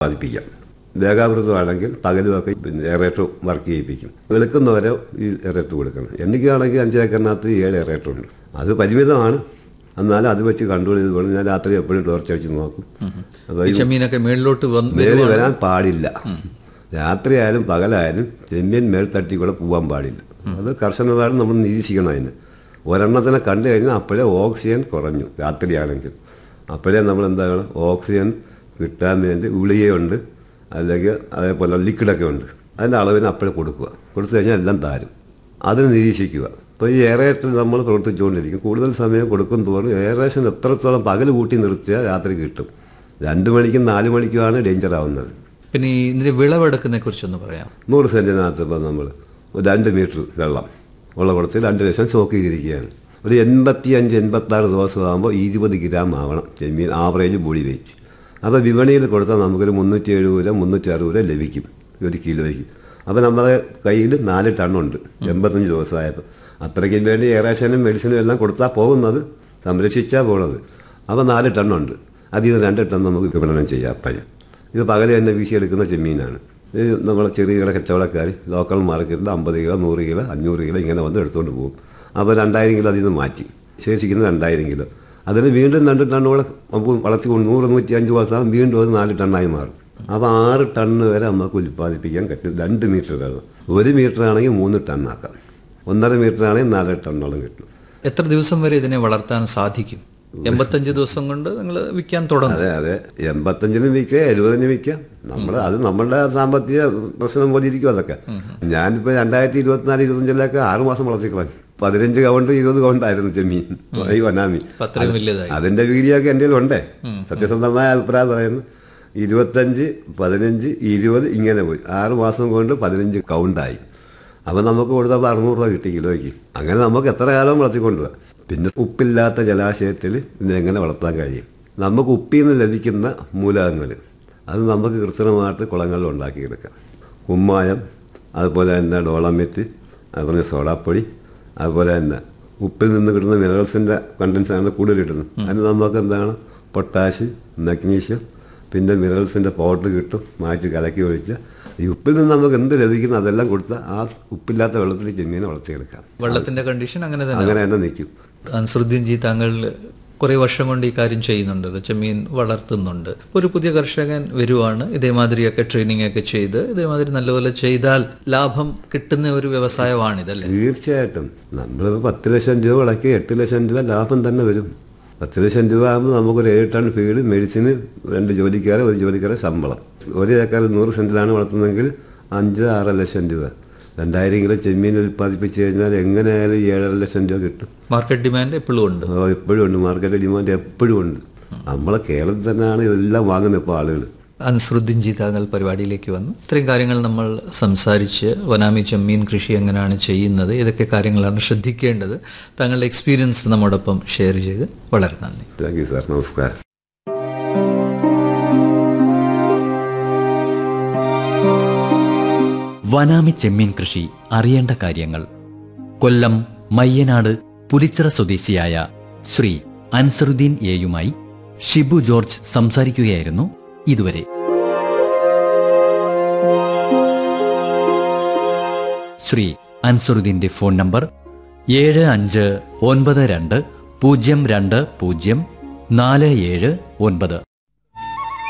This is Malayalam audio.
ബാധിപ്പിക്കാം ദേഹാവൃതമാണെങ്കിൽ പകലുമൊക്കെ പിന്നെ എറേറ്റർ വർക്ക് ചെയ്യിപ്പിക്കും വെളുക്കുന്നവരെ ഈ എറേറ്റർ കൊടുക്കണം എനിക്കാണെങ്കിൽ അഞ്ചേക്കറിനകത്ത് ഏഴ് എറേറ്റർ ഉണ്ട് അത് പരിമിതമാണ് എന്നാലും അത് വെച്ച് കൺട്രോൾ ചെയ്ത് പോകണം ഞാൻ രാത്രി എപ്പോഴും ടോർച്ച് അടിച്ച് നോക്കും അപ്പോൾ ഈ ചെമ്മീനൊക്കെ മേളിലോട്ട് വന്ന് മേളിൽ വരാൻ പാടില്ല രാത്രിയായാലും പകലായാലും ചെമ്മീൻ മേൽ തട്ടി കൂടെ പോകാൻ പാടില്ല അത് കർശനമായിട്ട് നമ്മൾ നിരീക്ഷിക്കണം അതിന് ഒരെണ്ണത്തിനെ കണ്ടു കഴിഞ്ഞാൽ അപ്പോഴേ ഓക്സിജൻ കുറഞ്ഞു രാത്രിയാണെങ്കിൽ അപ്പോഴേ നമ്മൾ എന്താണ് ഓക്സിജൻ കിട്ടാൻ വേണ്ടി ഗുളികയുണ്ട് അല്ലെങ്കിൽ അതേപോലെ ലിക്വിഡൊക്കെ ഉണ്ട് അതിൻ്റെ അളവിന് അപ്പോഴേ കൊടുക്കുക കൊടുത്തു കഴിഞ്ഞാൽ എല്ലാം താരും അതിന് നിരീക്ഷിക്കുക ഇപ്പോൾ ഈ എയറേഷൻ നമ്മൾ പ്രവർത്തിച്ചുകൊണ്ടിരിക്കും കൂടുതൽ സമയം കൊടുക്കും തോറും എയറേഷൻ എത്രത്തോളം പകൽ കൂട്ടി നിർത്തിയാൽ രാത്രി കിട്ടും രണ്ട് മണിക്കും നാല് മണിക്കുമാണ് ഡേഞ്ചർ ആവുന്നത് പിന്നെ ഈ ഇതിന്റെ വിളവെടുക്കുന്നതിനെ കുറിച്ചൊന്ന് പറയാം നൂറ് സെൻറ്റിനകത്ത് ഇപ്പോൾ നമ്മൾ രണ്ട് മീറ്റർ വെള്ളം ഉള്ള കൊടുത്ത് രണ്ട് ലക്ഷം സ്റ്റോക്ക് ചെയ്തിരിക്കുകയാണ് ഒരു എൺപത്തി അഞ്ച് എൺപത്തി ആറ് ദിവസം ആകുമ്പോൾ ഇരുപത് ഗ്രാം ആവണം ചെമ്മീൻ ആവറേജ് ബോഡി വെയിറ്റ് അപ്പോൾ വിപണിയിൽ കൊടുത്താൽ നമുക്കൊരു മുന്നൂറ്റി എഴുപത് രൂപ മുന്നൂറ്റി അറുപത് രൂപ ലഭിക്കും ഒരു കിലോയ്ക്ക് അപ്പോൾ നമ്മുടെ കയ്യിൽ നാല് ടണ്ണുണ്ട് എൺപത്തഞ്ച് ദിവസമായപ്പോൾ അത്രയ്ക്കും വേണ്ടി എയറേഷനും മെഡിസിനും എല്ലാം കൊടുത്താൽ പോകുന്നത് സംരക്ഷിച്ചാൽ പോകുന്നത് അപ്പോൾ നാല് ടണ്ണുണ്ട് അതിൽ നിന്ന് രണ്ട് ടൺ നമുക്ക് വിപണനം ചെയ്യാം പഴം ഇത് പകല് തന്നെ വീശിയെടുക്കുന്ന ചെമ്മീനാണ് ഇത് നമ്മൾ ചെറിയ കിട കച്ചവടക്കാർ ലോക്കൽ മാർക്കറ്റിൽ അമ്പത് കിലോ നൂറ് കിലോ അഞ്ഞൂറ് കിലോ ഇങ്ങനെ വന്ന് എടുത്തുകൊണ്ട് പോകും അപ്പോൾ രണ്ടായിരം കിലോ അതിൽ നിന്ന് മാറ്റി ശേഷിക്കുന്ന രണ്ടായിരം കിലോ അതിന് വീണ്ടും രണ്ട് ടണ്ണോടെ നമുക്ക് വളർത്തി കൊണ്ട് നൂറ് നൂറ്റി അഞ്ച് ദിവസം വീണ്ടും അത് നാല് ടണ്ണായി മാറും അപ്പോൾ ആറ് ടണ്ണ് വരെ നമുക്ക് ഉൽപ്പാദിപ്പിക്കാൻ പറ്റും രണ്ട് മീറ്റർ വെള്ളം ഒരു മീറ്റർ ആണെങ്കിൽ മൂന്ന് ടണ്ണാക്കാം ഒന്നര മീറ്റർ ആണെങ്കിൽ നാല് ടണ്ണോളം കിട്ടും എത്ര ദിവസം വരെ ഇതിനെ വളർത്താൻ സാധിക്കും എൺപത്തഞ്ച് ദിവസം കൊണ്ട് നിങ്ങൾ വിൽക്കാൻ തുടങ്ങും അതെ അതെ എൺപത്തഞ്ചിനും വിൽക്കാം എഴുപതിനും വിൽക്കാം നമ്മൾ അത് നമ്മളുടെ സാമ്പത്തിക പ്രശ്നം പോലെ ഇരിക്കും അതൊക്കെ ഞാനിപ്പോൾ രണ്ടായിരത്തി ഇരുപത്തിനാല് ഇരുപത്തഞ്ചിലൊക്കെ ആറ് മാസം വളർത്തിക്കളഞ്ഞു പതിനഞ്ച് കൗണ്ട് ഇരുപത് കൗണ്ടായിരുന്നു ചെമ്മീൻ ഈ വനാമി അപ്പൊ അത്രയും വലിയതായി അതിന്റെ വീഡിയോ ഒക്കെ എൻ്റെ ഉണ്ടേ സത്യസന്ധമായ അഭിപ്രായം പറയുന്നു ഇരുപത്തഞ്ച് പതിനഞ്ച് ഇരുപത് ഇങ്ങനെ പോയി ആറ് മാസം കൊണ്ട് പതിനഞ്ച് കൗണ്ടായി അപ്പം നമുക്ക് കൊടുത്തപ്പോൾ അറുന്നൂറ് രൂപ കിട്ടി കിലോയ്ക്ക് അങ്ങനെ നമുക്ക് എത്ര കാലം വളർത്തിക്കൊണ്ടുപോകാം പിന്നെ ഉപ്പില്ലാത്ത ജലാശയത്തിൽ ഇതെങ്ങനെ വളർത്താൻ കഴിയും നമുക്ക് ഉപ്പിൽ നിന്ന് ലഭിക്കുന്ന മൂലകങ്ങൾ അത് നമുക്ക് കൃത്രിമമായിട്ട് കുളങ്ങളിൽ ഉണ്ടാക്കിയെടുക്കാം കുമ്മായം അതുപോലെ തന്നെ ഡോളമിറ്റ് അതുപോലെ സോഡാപ്പൊടി അതുപോലെ തന്നെ ഉപ്പിൽ നിന്ന് കിട്ടുന്ന മിനറൽസിൻ്റെ കണ്ടൻസാണ് കൂടുതൽ കിട്ടുന്നത് അതിന് നമുക്ക് എന്താണ് പൊട്ടാഷ് മഗ്നീഷ്യം പിന്നെ മിനറൽസിൻ്റെ പൗഡർ കിട്ടും മാറ്റി കലക്കി ഒഴിച്ച് ഈ ഉപ്പിൽ നിന്ന് നമുക്ക് എന്ത് ലഭിക്കുന്നു അതെല്ലാം കൊടുത്താൽ ആ ഉപ്പില്ലാത്ത വെള്ളത്തിൽ ചെമ്മീനെ വളർത്തിയെടുക്കാം വെള്ളത്തിന്റെ കണ്ടീഷൻ അങ്ങനെ തന്നെ അങ്ങനെ തന്നെ നിൽക്കും അൻസറുദ്ദീൻ ജി താങ്കൾ കുറെ വർഷം കൊണ്ട് ഈ കാര്യം ചെയ്യുന്നുണ്ട് ചെമ്മീൻ വളർത്തുന്നുണ്ട് ഇപ്പൊ ഒരു പുതിയ കർഷകൻ വരുവാണ് ഇതേമാതിരിയൊക്കെ ട്രെയിനിങ് ഒക്കെ ചെയ്ത് ഇതേമാതിരി നല്ലപോലെ ചെയ്താൽ ലാഭം കിട്ടുന്ന ഒരു വ്യവസായമാണിതല്ലേ തീർച്ചയായിട്ടും നമ്മൾ പത്ത് ലക്ഷം രൂപ മുടക്കി എട്ട് ലക്ഷം രൂപ ലാഭം തന്നെ വരും പത്ത് ലക്ഷം രൂപ ആകുമ്പോൾ നമുക്കൊരു ഏഴ് ടൺ ഫീഡ് മെഡിസിന് രണ്ട് ജോലിക്കാരെ ഒരു ജോലിക്കാരെ ശമ്പളം ഒരു ഏക്കർ നൂറ് സെൻറ്റിലാണ് വളർത്തുന്നതെങ്കിൽ അഞ്ച് ആറ് ലക്ഷം രൂപ രണ്ടായിരം കിലോ ചെമ്മീൻ ഉൽപ്പാദിപ്പിച്ച് കഴിഞ്ഞാൽ എങ്ങനെയായാലും ഏഴര ലക്ഷം രൂപ കിട്ടും മാർക്കറ്റ് ഡിമാൻഡ് എപ്പോഴും ഉണ്ട് അപ്പോൾ എപ്പോഴും ഉണ്ട് മാർക്കറ്റ് ഡിമാൻഡ് എപ്പോഴും ഉണ്ട് നമ്മളെ കേരളത്തിൽ തന്നെയാണ് ഇതെല്ലാം വാങ്ങുന്നത് ഇപ്പോൾ ആളുകൾ അൻസറുദ്ദീൻ ജി താങ്കൾ പരിപാടിയിലേക്ക് വന്നു ഇത്രയും കാര്യങ്ങൾ നമ്മൾ സംസാരിച്ച് വനാമി ചെമ്മീൻ കൃഷി എങ്ങനെയാണ് ചെയ്യുന്നത് ഏതൊക്കെ കാര്യങ്ങളാണ് ശ്രദ്ധിക്കേണ്ടത് താങ്കളുടെ എക്സ്പീരിയൻസ് നമ്മോടൊപ്പം ഷെയർ ചെയ്ത് വളരെ നന്ദി താങ്ക് യു സാർ നമസ്കാരം വനാമി ചെമ്മീൻ കൃഷി അറിയേണ്ട കാര്യങ്ങൾ കൊല്ലം മയ്യനാട് പുലിച്ചിറ സ്വദേശിയായ ശ്രീ അൻസറുദ്ദീൻ എയുമായി ഷിബു ജോർജ് സംസാരിക്കുകയായിരുന്നു ഇതുവരെ ശ്രീ അൻസറുദ്ദീന്റെ ഫോൺ നമ്പർ ഏഴ് അഞ്ച് ഒൻപത് രണ്ട് പൂജ്യം രണ്ട് പൂജ്യം നാല് ഏഴ് ഒൻപത്